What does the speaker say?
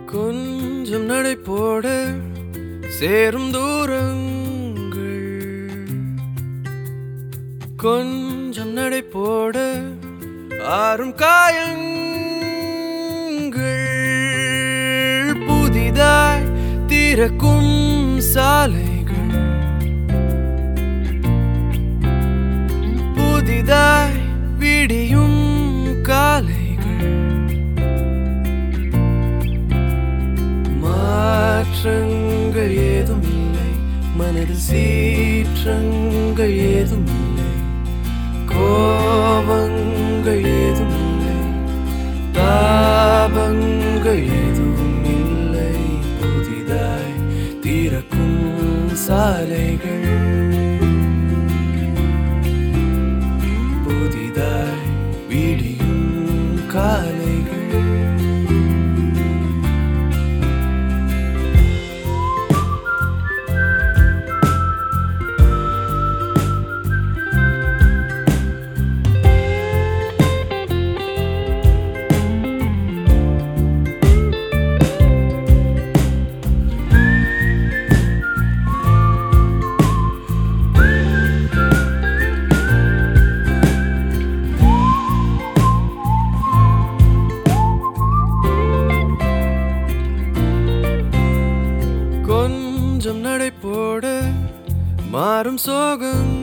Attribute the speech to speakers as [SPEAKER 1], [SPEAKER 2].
[SPEAKER 1] கொஞ்சம் நடை போட சேரும் தூரங்கள் கொஞ்சம் நடை போட ஆறும் காயங்கள் புதிதாய் திறக்கும் சாலைகள் புதிதாய் விடியும் காலைகள் மாற்றங்கள் ஏதும் இல்லை மனதில் சீற்றங்கள் ஏதும் இல்லை கோபங்கள் ஏதும் இல்லை தாபங்கள் எதுவும் இல்லை புதிதாய் திறக்கும் சாலைகள் புதிதாய் விடியும் காலைகள் கொஞ்சம் நடை போட மாறும் சோகம்